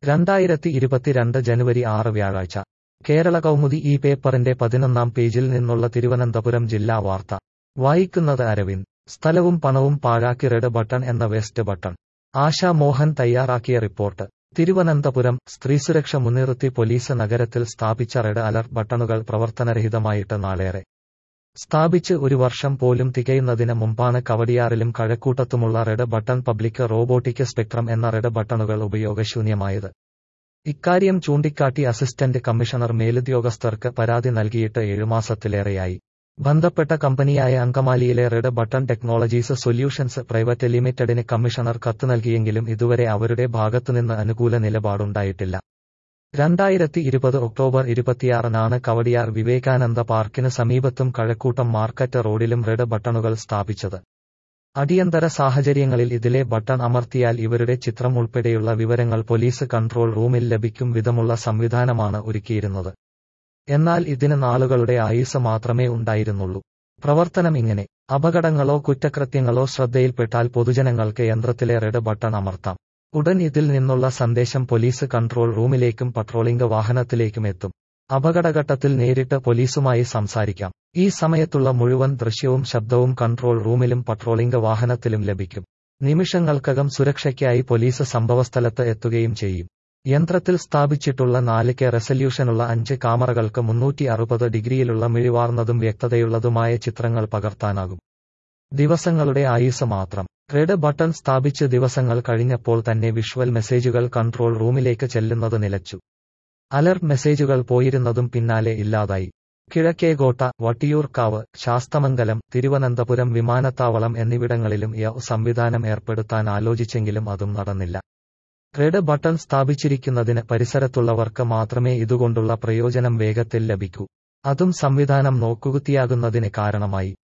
രണ്ടായിരത്തി ഇരുപത്തിരണ്ട് ജനുവരി ആറ് വ്യാഴാഴ്ച കേരള കൗമുദി ഈ പേപ്പറിന്റെ പതിനൊന്നാം പേജിൽ നിന്നുള്ള തിരുവനന്തപുരം ജില്ലാ വാർത്ത വായിക്കുന്നത് അരവിന്ദ് സ്ഥലവും പണവും പാഴാക്കി റെഡ് ബട്ടൺ എന്ന വെസ്റ്റ് ബട്ടൺ ആശാ മോഹൻ തയ്യാറാക്കിയ റിപ്പോർട്ട് തിരുവനന്തപുരം സ്ത്രീസുരക്ഷ മുൻനിർത്തി പോലീസ് നഗരത്തിൽ സ്ഥാപിച്ച റെഡ് അലർട്ട് ബട്ടണുകൾ പ്രവർത്തനരഹിതമായിട്ട് നാളേറെ സ്ഥാപിച്ച് ഒരു വർഷം പോലും തികയുന്നതിന് മുമ്പാണ് കവടിയാറിലും കഴക്കൂട്ടത്തുമുള്ള red button public robotic spectrum എന്ന റെഡ് ബട്ടണുകൾ ഉപയോഗശൂന്യമായത് ഇക്കാര്യം ചൂണ്ടിക്കാട്ടി അസിസ്റ്റന്റ് കമ്മീഷണർ മേലുദ്യോഗസ്ഥർക്ക് പരാതി നൽകിയിട്ട് ഏഴുമാസത്തിലേറെയായി ബന്ധപ്പെട്ട കമ്പനിയായ അങ്കമാലിയിലെ red button technologies solutions private ലിമിറ്റഡിന് കമ്മീഷണർ കത്ത് നൽകിയെങ്കിലും ഇതുവരെ അവരുടെ ഭാഗത്തുനിന്ന് അനുകൂല നിലപാടുണ്ടായിട്ടില്ല രണ്ടായിരത്തി ഇരുപത് ഒക്ടോബർ ഇരുപത്തിയാറിനാണ് കവടിയാർ വിവേകാനന്ദ പാർക്കിന് സമീപത്തും കഴക്കൂട്ടം മാർക്കറ്റ് റോഡിലും റെഡ് ബട്ടണുകൾ സ്ഥാപിച്ചത് അടിയന്തര സാഹചര്യങ്ങളിൽ ഇതിലെ ബട്ടൺ അമർത്തിയാൽ ഇവരുടെ ചിത്രം ഉൾപ്പെടെയുള്ള വിവരങ്ങൾ പോലീസ് കൺട്രോൾ റൂമിൽ ലഭിക്കും വിധമുള്ള സംവിധാനമാണ് ഒരുക്കിയിരുന്നത് എന്നാൽ ഇതിന് നാളുകളുടെ ആയുസ് മാത്രമേ ഉണ്ടായിരുന്നുള്ളൂ പ്രവർത്തനം ഇങ്ങനെ അപകടങ്ങളോ കുറ്റകൃത്യങ്ങളോ ശ്രദ്ധയിൽപ്പെട്ടാൽ പൊതുജനങ്ങൾക്ക് യന്ത്രത്തിലെ റെഡ് ബട്ടൺ അമർത്താം ഉടൻ ഇതിൽ നിന്നുള്ള സന്ദേശം പോലീസ് കൺട്രോൾ റൂമിലേക്കും പട്രോളിംഗ് വാഹനത്തിലേക്കും എത്തും അപകടഘട്ടത്തിൽ നേരിട്ട് പോലീസുമായി സംസാരിക്കാം ഈ സമയത്തുള്ള മുഴുവൻ ദൃശ്യവും ശബ്ദവും കൺട്രോൾ റൂമിലും പട്രോളിംഗ് വാഹനത്തിലും ലഭിക്കും നിമിഷങ്ങൾക്കകം സുരക്ഷയ്ക്കായി പോലീസ് സംഭവസ്ഥലത്ത് എത്തുകയും ചെയ്യും യന്ത്രത്തിൽ സ്ഥാപിച്ചിട്ടുള്ള നാല് കെ റെസല്യൂഷനുള്ള അഞ്ച് ക്യാമറകൾക്ക് മുന്നൂറ്റി അറുപത് ഡിഗ്രിയിലുള്ള മിഴിവാർന്നതും വ്യക്തതയുള്ളതുമായ ചിത്രങ്ങൾ പകർത്താനാകും ദിവസങ്ങളുടെ ആയുസ് മാത്രം റെഡ് ബട്ടൺ സ്ഥാപിച്ച് ദിവസങ്ങൾ കഴിഞ്ഞപ്പോൾ തന്നെ വിഷ്വൽ മെസ്സേജുകൾ കൺട്രോൾ റൂമിലേക്ക് ചെല്ലുന്നത് നിലച്ചു അലർട്ട് മെസ്സേജുകൾ പോയിരുന്നതും പിന്നാലെ ഇല്ലാതായി കിഴക്കേകോട്ട വട്ടിയൂർക്കാവ് ശാസ്തമംഗലം തിരുവനന്തപുരം വിമാനത്താവളം എന്നിവിടങ്ങളിലും ഈ സംവിധാനം ഏർപ്പെടുത്താൻ ആലോചിച്ചെങ്കിലും അതും നടന്നില്ല റെഡ് ബട്ടൺ സ്ഥാപിച്ചിരിക്കുന്നതിന് പരിസരത്തുള്ളവർക്ക് മാത്രമേ ഇതുകൊണ്ടുള്ള പ്രയോജനം വേഗത്തിൽ ലഭിക്കൂ അതും സംവിധാനം നോക്കുകുത്തിയാകുന്നതിന് കാരണമായി